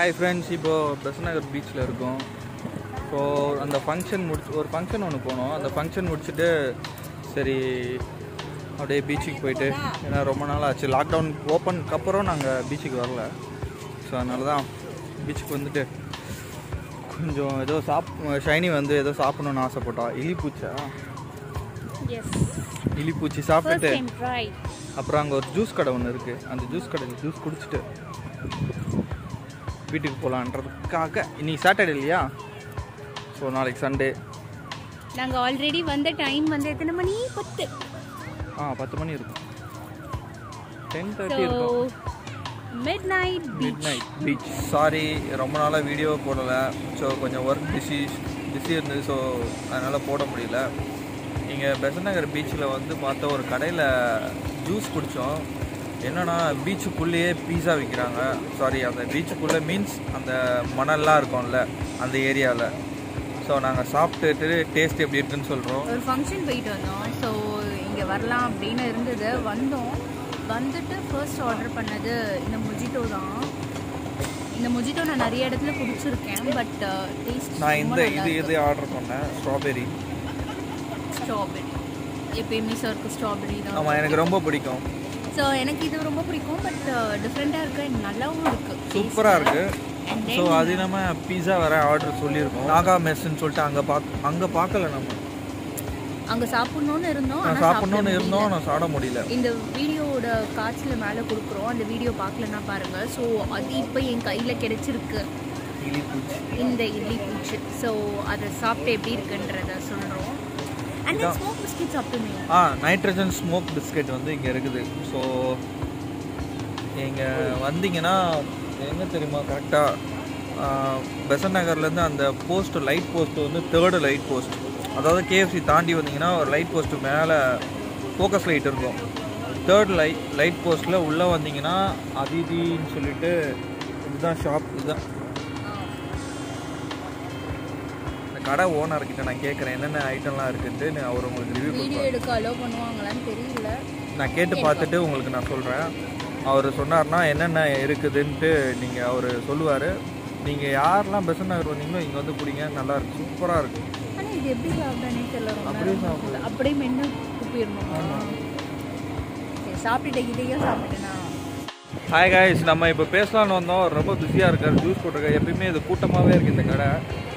Hi friends இப்போது பெசநகர் பீச்சில் இருக்கோம் ஸோ அந்த ஃபங்க்ஷன் முடிச்சு ஒரு ஃபங்க்ஷன் ஒன்று போனோம் அந்த ஃபங்க்ஷன் முடிச்சுட்டு சரி அப்படியே பீச்சுக்கு போயிட்டு ஏன்னா ரொம்ப நாள் ஆச்சு லாக்டவுன் ஓப்பனுக்கு அப்புறம் நாங்கள் பீச்சுக்கு வரல ஸோ அதனால தான் பீச்சுக்கு வந்துட்டு கொஞ்சம் ஏதோ சாப் ஷைனி வந்து ஏதோ சாப்பிடணும்னு ஆசைப்பட்டா இலிப்பூச்சா எஸ் இலிப்பூச்சி ஃபர்ஸ்ட் சாப்பிட்டுட்டு டைம் ட்ரை அப்புறம் அங்கே ஒரு ஜூஸ் கடை ஒன்று இருக்குது அந்த ஜூஸ் கடையில் ஜூஸ் குடிச்சிட்டு வீட்டுக்கு போகலான்றதுக்காக இன்னைக்கு சாட்டர்டே இல்லையா ஸோ நாளைக்கு சண்டே நாங்கள் ஆல்ரெடி வந்த டைம் வந்து எத்தனை மணி பத்து ஆ பத்து மணி இருக்கும் டென் ஸோ தேர்ட்டி இருக்கும் midnight mid beach night beach sorry ரொம்ப நாளாக வீடியோ போடலை ஸோ கொஞ்சம் ஒர்க் பிஸி பிஸி இருந்தது ஸோ அதனால் போட முடியல இங்கே பெசநகர் பீச்சில் வந்து பார்த்த ஒரு கடையில் ஜூஸ் குடித்தோம் என்னன்னா பீச்சுக்குள்ளேயே பீஸா விற்கிறாங்க சாரி அந்த பீச்சுக்குள்ளே மீன்ஸ் அந்த மணல்லாம் இருக்கும்ல அந்த ஏரியாவில் ஸோ நாங்கள் சாப்பிட்டுட்டு டேஸ்ட் எப்படி இருக்குன்னு சொல்கிறோம் ஒரு ஃபங்க்ஷன் போயிட்டு வந்தோம் ஸோ இங்கே வரலாம் அப்படின்னு இருந்தது வந்தோம் வந்துட்டு ஃபர்ஸ்ட் ஆர்டர் பண்ணது இந்த மொஜிட்டோ தான் இந்த மொஜிட்டோ நான் நிறைய இடத்துல குடிச்சிருக்கேன் பட் டேஸ்ட் நான் இந்த இது இது ஆர்டர் பண்ணேன் ஸ்ட்ராபெரி ஸ்ட்ராபெரி எப்பயுமே சருக்கு ஸ்ட்ராபெரி தான் ஆமாம் எனக்கு ரொம்ப பிடிக்கும் ஸோ எனக்கு இது ரொம்ப பிடிக்கும் பட் டிஃப்ரெண்ட்டாக இருக்கு and நல்லாவும் இருக்கு சூப்பராக இருக்குது And ஸோ அது நம்ம பீஸா வேற ஆர்டர் சொல்லியிருக்கோம் நாகா மெஸ்ன்னு சொல்லிட்டு அங்கே பார்க்க அங்கே பார்க்கல நம்ம அங்கே சாப்பிடணும்னு இருந்தோம் நான் ஆனா சாப்பிடணும்னு சாப்பிட இருந்தோம் நான் சாப்பிட முடியல இந்த வீடியோவோட காட்சியில் மேலே கொடுக்குறோம் அந்த வீடியோ பார்க்கலன்னா பாருங்க ஸோ அது இப்போ என் கையில் கிடைச்சிருக்கு இலிப்பூச்சி இந்த இட்லி பூச்சி ஸோ அதை சாப்பிட்டு எப்படி இருக்குன்றத சொல்கிறோம் அண்ட் தென் ஸ்மோக் பிஸ்கெட் சாப்பிட்டுமே ஆ நைட்ரஜன் ஸ்மோக் பிஸ்கெட் வந்து இங்கே இருக்குது ஸோ இங்கே வந்தீங்கன்னா எங்கே தெரியுமா கரெக்டாக பெசன் நகர்லேருந்து அந்த போஸ்ட் லைட் போஸ்ட் வந்து தேர்டு லைட் போஸ்ட் அதாவது கேஎஃப்சி தாண்டி வந்தீங்கன்னா ஒரு லைட் போஸ்ட்டு மேலே ஃபோக்கஸ் லைட் இருக்கும் தேர்ட் லைட் லைட் போஸ்ட்டில் உள்ளே வந்தீங்கன்னா அதிதின்னு சொல்லிட்டு இதுதான் ஷாப் இதுதான் இந்த கடை ஓனர்கிட்ட நான் கேட்குறேன் என்னென்ன ஐட்டம்லாம் இருக்குன்ட்டு அவர் உங்களுக்கு ரிவ்யூ வீடியோ கொடுப்பாரு எடுக்க அலோவ் பண்ணுவாங்களான்னு தெரியல நான் கேட்டு பார்த்துட்டு உங்களுக்கு நான் சொல்கிறேன் அவர் சொன்னார்னா என்னென்ன இருக்குதுன்ட்டு நீங்கள் அவர் சொல்லுவார் நீங்கள் யாரெல்லாம் பெசன் நகர் வந்தீங்களோ இங்கே வந்து குடிங்க நல்லா இருக்கு சூப்பராக இருக்கு ஆனால் இது எப்படி சாப்பிட்டானே தெரியல ரொம்ப அப்படியே நேரம் சாப்பிடு. அப்படியே மென்று துப்பிடணுமா சரி சாப்பிட்டுட்டு இதையும் சாப்பிட்டுனா ஹாய் காய்ஸ் நம்ம இப்போ பேசலாம்னு வந்தோம் அவர் ரொம்ப பிஸியாக இருக்கார் ஜூஸ் போட்டிருக்காரு எப்பயுமே இது கூட்டமாகவே இருக்குது இந்த கடை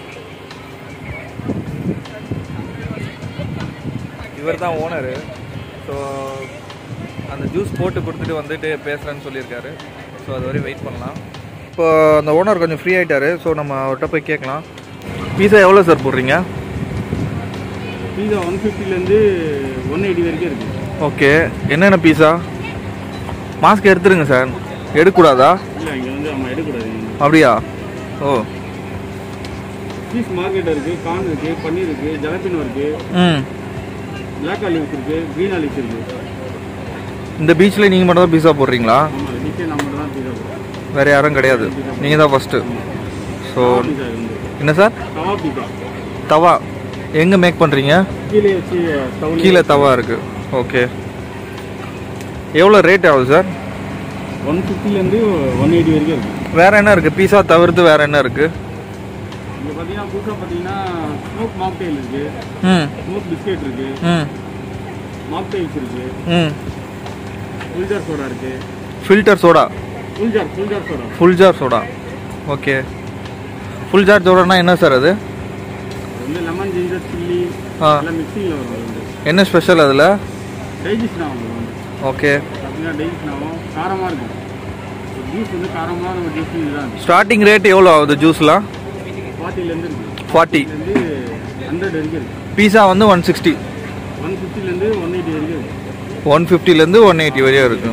இவர் தான் ஓனரு ஸோ அந்த ஜூஸ் போட்டு கொடுத்துட்டு வந்துட்டு பேசுகிறேன்னு சொல்லியிருக்காரு ஸோ அது வரையும் வெயிட் பண்ணலாம் இப்போ அந்த ஓனர் கொஞ்சம் ஃப்ரீ ஆகிட்டாரு ஸோ நம்ம அவர்கிட்ட போய் கேட்கலாம் பீஸா எவ்வளோ சார் போடுறீங்க பீஸா ஒன் ஃபிஃப்டிலேருந்து ஒன் எயிட்டி வரைக்கும் இருக்குது ஓகே என்னென்ன பீஸா மாஸ்க் எடுத்துருங்க சார் எடுக்கக்கூடாதா இல்லை இங்கே வந்து நம்ம எடுக்கக்கூடாது அப்படியா ஓ பீஸ் மார்க்கெட் இருக்குது கார்ன் இருக்குது பன்னீர் இருக்குது ஜலப்பினோ இருக்குது ம் பிளாக் ஆலிவ்ஸ் இருக்குது க்ரீன் ஆலிவ்ஸ் இருக்குது இந்த பீச்சில் நீங்கள் மட்டும் தான் பீஸா போடுறீங்களா ஆமாம் டிசைன் நம்ம தான் பீஸா போடுறோம் வேறு யாரும் கிடையாது நீங்கள் தான் ஃபஸ்ட்டு ஸோ பீஸா இது வந்து என்ன சார் தவா பீஸா தவா எங்கே மேக் பண்ணுறீங்க கீழே வச்சு ஸ்டவ் கீழே தவா இருக்குது ஓகே எவ்வளோ ரேட் ஆகுது சார் ஒன் ஃபிஃப்டிலேருந்து ஒன் எயிட்டி வரைக்கும் இருக்குது வேறு என்ன இருக்குது பீஸா தவிர்த்து வேறு என்ன இருக்குது இங்கே பார்த்தீங்கன்னா புதுசாக பார்த்தீங்கன்னா ஸ்மோக் மாக்டெயில் இருக்குது ம் ஸ்மோக் பிஸ்கெட் இருக்குது ம் மாக்டெயில்ஸ் இருக்குது ம் ஃபுல்ஜார் சோடா இருக்குது filter soda fuljar fuljar soda full jar soda okay full jar சோடானா என்ன சார் அது இது வந்து லெமன் ஜிஞ்சர் சில்லி ஆ எல்லாம் மிக்சிங்கில் வரும் அது வந்து என்ன ஸ்பெஷல் அதில் டைஜஷன் ஆகும் அது வந்து ஓகே பார்த்தீங்கன்னா டைஜஷன் ஆகும் காரமாக இருக்கும் ஜூஸ் வந்து காரமாக நம்ம ஜூஸ் இதுதான் ஸ்டார்டிங் ரேட் எவ்வளோ ஆகுது ஜூஸ்லாம் ஃபார்ட்டிலேருந்து இருக்குது ஃபார்ட்டி இருந்து ஹண்ட்ரட் வரைக்கும் இருக்குது பீஸா வந்து ஒன் சிக்ஸ்டி ஒன் ஃபிஃப்டிலேருந்து ஒன் எயிட்டி வரைக்கும் இருக்குது ஒன் ஃபிஃப்டிலேருந்து ஒன் எயிட்டி வரையும் இருக்குது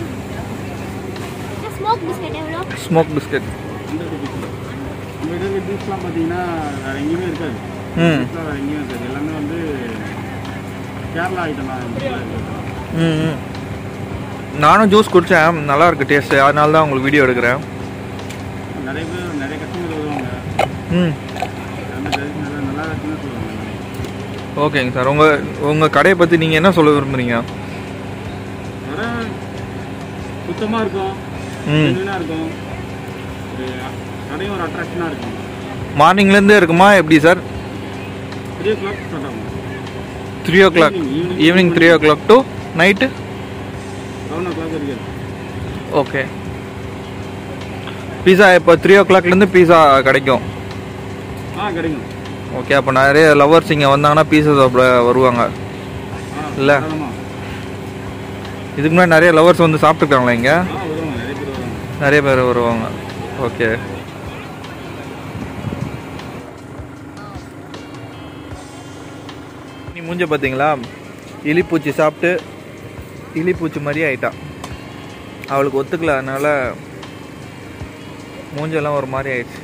ஸ்மோக் பிஸ்கெட் எவ்வளோ ஸ்மோக் பிஸ்கட் ஹண்ட்ரட் ருபீஸ் நம்ம இதில் இருக்க ஜூஸ்லாம் பார்த்தீங்கன்னா வேறு எங்கேயுமே இருக்காது ம் ஜூஸ்லாம் வேறு எங்கேயும் இருக்காது எல்லாமே வந்து கேரளா ஐட்டம் தான் இருக்குது ம் ம். நானும் ஜூஸ் குடித்தேன் நல்லா இருக்கு டேஸ்ட்டு அதனால தான் உங்களுக்கு வீடியோ எடுக்கிறேன் நிறைய பேர் நிறைய கஸ்டமர் வருவாங்க ம் அந்த டேஸ்ட் நல்லா நல்லா இருக்குன்னு சொல்லுவாங்க ஓகேங்க சார் உங்கள் உங்கள் கடையை பற்றி நீங்கள் என்ன சொல்ல விரும்புகிறீங்க வர சுத்தமாக இருக்கும் ம் ஜென்யூனாக இருக்கும் ஒரு கடையும் ஒரு அட்ராக்ஷனாக இருக்கும் மார்னிங்லேருந்தே இருக்குமா எப்படி sir three o'clock start ஆகும் three o'clock evening three o'clock to night eleven o'clock வரைக்கும் ஓகே பீஸா இப்போ த்ரீ ஓ கிளாக்லேருந்து பீஸா கிடைக்கும் ஆ கிடைக்கும் ஓகே அப்போ நிறைய லவர்ஸ் இங்கே வந்தாங்கன்னா பீஸா சாப்பிட வருவாங்க ஆ இல்ல. ஆமாம் இதுக்கு முன்னாடி நிறைய லவர்ஸ் வந்து சாப்பிட்டுருக்காங்களா இங்கே ஆ வருவாங்க நிறைய பேர் வருவாங்க நிறைய பேர் வருவாங்க ஓகே நீ மூஞ்ச பார்த்தீங்களா இலிப்பூச்சி சாப்பிட்டு இலிப்பூச்சி மாதிரியே ஆயிட்டா அவளுக்கு ஒத்துக்கல அதனால மூஞ்செல்லாம் ஒரு மாதிரி ஆயிடுச்சு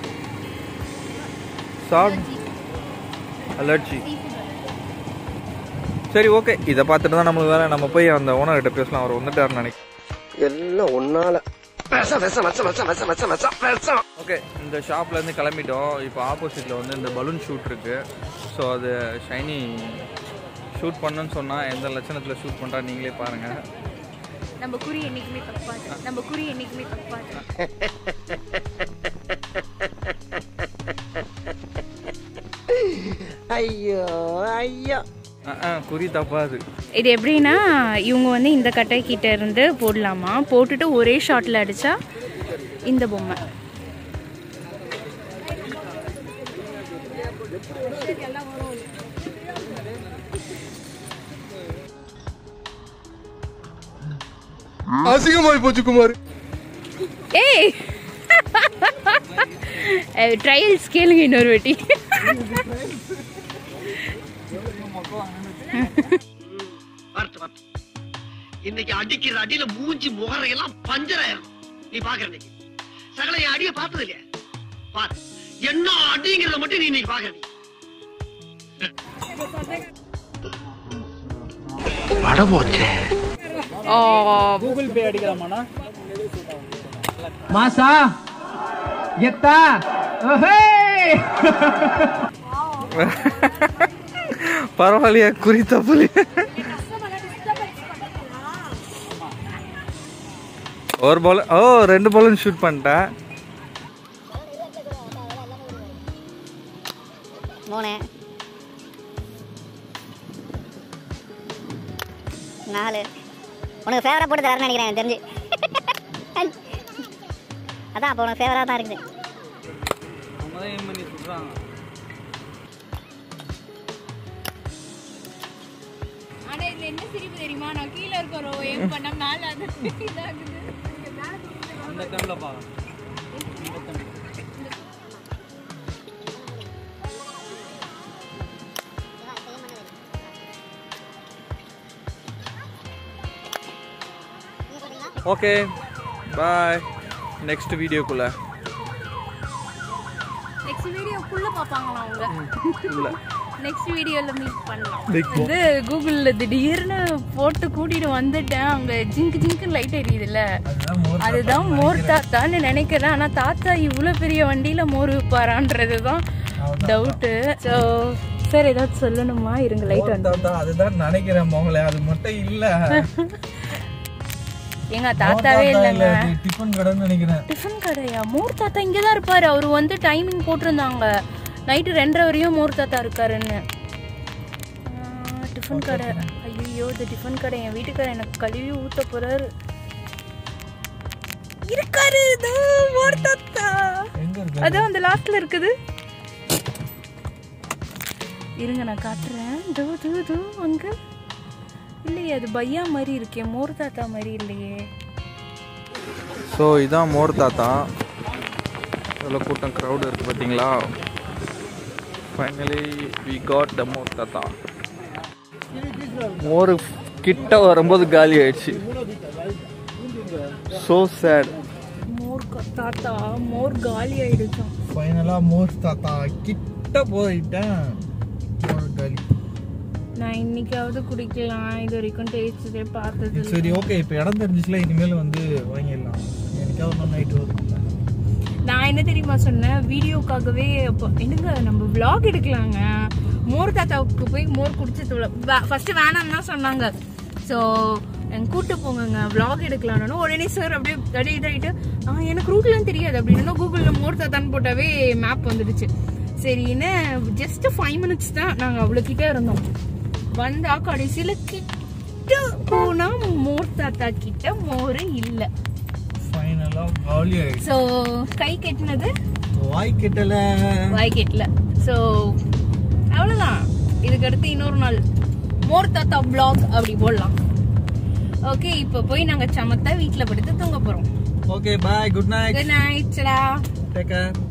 சாப்பிட் அலர்ஜி சரி ஓகே இதை பார்த்துட்டு தான் நம்மளுக்கு வேலை நம்ம போய் அந்த ஓனர்கிட்ட பேசலாம் அவர் வந்துட்டாருன்னு நினைக்கிறேன் எல்லாம் ஒன்னால விஷம் விஷம் விஷம் விஷம் விஷம் விஷம் விஷம் விஷம் ஓகே இந்த ஷாப்லேருந்து கிளம்பிட்டோம் இப்போ ஆப்போசிட்டில் வந்து இந்த பலூன் ஷூட் இருக்குது ஸோ அது ஷைனி ஷூட் பண்ணுன்னு சொன்னால் எந்த லட்சணத்தில் ஷூட் பண்ணுறா நீங்களே பாருங்கள் நம்ம குறி என்னைக்குமே தப்பாது நம்ம குறி என்னைக்குமே தப்பாது ஐயோ ஐயோ குறி தப்பாது இது எப்படின்னா இவங்க வந்து இந்த கட்டை கிட்ட இருந்து போடலாமா போட்டுட்டு ஒரே ஷாட்டில் அடிச்சா இந்த பொம்மை அசிங்கமாய் போச்சு குமார் ஏய் ட்ரையல்ஸ் கேளுங்க இன்னொரு வாட்டி பார்த்து பார்த்து இன்னைக்கு அடிக்கிற அடியில மூஞ்சி முகரையெல்லாம் பஞ்சராயிரும் நீ பாக்குற இன்னைக்கு சகல என் அடிய பார்த்தது இல்லையா பாரு என்ன அடிங்கிறத மட்டும் நீ இன்னைக்கு பாக்குற நீ கூகுள் பே அடிக்கலாமாண்ணா மாசா எத்தா ஓஹே பரவாயில்லையா குறி தப்புலையே ஒரு பால் ஓ ரெண்டு பாலும் ஷூட் பண்ணிட்டேன் மூணு நாலு உனக்கு ஃபேவரா போட்டு தரேன்னு நினைக்கிறேன் எனக்கு தெரிஞ்சு அதான் அப்போ உனக்கு ஃபேவரா தான் இருக்குது ஆனா இதுல என்ன சிரிப்பு தெரியுமா நான் கீழே இருக்க ரோ ஏம் பண்ண மேல அது இதாகுது அந்த டைமில் பாருங்க ஓகே பாய் நெக்ஸ்ட் வீடியோக்குள்ள நெக்ஸ்ட் வீடியோக்குள்ள பாப்பாங்களா அவங்க இல்ல நெக்ஸ்ட் வீடியோல மீட் பண்ணலாம் Big boss. இது கூகுள்ல திடீர்னு போட்டு கூட்டிட்டு வந்துட்டேன் அங்க ஜிங்க் ஜிங்க் லைட் எரியுதுல்ல அதுதான் மோர் தாத்தான்னு நினைக்கிறேன் ஆனா தாத்தா இவ்வளவு பெரிய வண்டியில மோர் விற்பாரான்றது தான் டவுட்டு ஸோ சார் ஏதாவது சொல்லணுமா இருங்க லைட் வந்து அதுதான் நினைக்கிறேன் மோகலே அது மட்டும் இல்ல எங்க தாத்தாவே இல்லைங்க டிஃபன் கடைன்னு நினைக்கிறேன் டிஃபன் கடையா மோர் தாத்தா இங்கே தான் இருப்பாரு அவர் வந்து டைமிங் போட்டிருந்தாங்க நைட்டு ரெண்டரை வரையும் மோர் தாத்தா இருக்காருன்னு ஆ, டிஃபன் கடை ஐயோ இந்த டிஃபன் கடை என் வீட்டுக்காரர் எனக்கு கழுவி ஊத்த போறாரு இருக்காரு இதோ மோர் தாத்தா எங்க இருக்கு அதான் அந்த லாஸ்ட்ல இருக்குது இருங்க நான் காட்டுறேன் தோ தோ தோ அங்க இல்லையே அது பையா மாதிரி இருக்கே மோர் தாத்தா மாதிரி இல்லையே ஸோ இதான் மோர் தாத்தா எவ்வளோ கூட்டம் க்ரௌடு இருக்குது பார்த்தீங்களா finally we got the mor தாத்தா மோர் கிட்ட வரும்போது காலி ஆயிடுச்சு ஸோ சேட் மோர் க- தாத்தா மோர் காலி ஆயிடுச்சாம் ஃபைனலாக மோர் தாத்தா கிட்ட போயிட்டேன் மோர் காலி நான் இன்னைக்காவது குடிக்கலாம் இது வரைக்கும் டேஸ்டே பார்த்தது இல்ல. சரி ஓகே இப்போ இடம் தெரிஞ்சிச்சுல இனிமேல் வந்து வாங்கிடலாம் எனக்காக ஒரு நைட்டு வரும் நான் என்ன தெரியுமா சொன்னேன் வீடியோக்காகவே அப்போ என்னங்க நம்ம vlog எடுக்கலாங்க மோர் தாத்தாவுக்கு போய் மோர் குடிச்சு ஃபர்ஸ்ட் வேணாம்னு தான் சொன்னாங்க ஸோ எங்க கூட்டு போங்கங்க vlog எடுக்கலாம்னு உடனே சார் அப்படியே அப்படியே இதாயிட்டு ஆ எனக்கு ரூட்லாம் தெரியாது அப்படின்னு கூகுள்ல மோர் தாத்தான்னு போட்டாவே மேப் வந்துடுச்சு சரின்னு ஜஸ்ட் ஃபைவ் மினிட்ஸ் தான் நாங்க அவ்வளவு கிட்ட இருந்தோம் வந்தா கடைசியில கிட்ட போனா மோர் தாத்தா கிட்ட மோர் இல்ல ஃபைனலாக காலி ஆயிடுச்சு சோ கை கெட்டினது வாய் கிட்டல வாய் கெட்டல சோ அவ்வளவுதான் இதுக்கு அடுத்து இன்னொரு நாள் மோர் தாத்தா vlog அப்படி போடலாம் ஓகே இப்போ போய் நாங்க சமத்தா வீட்ல படுத்து தூங்க போறோம் okay bye good night good night சடா டேக் கேர்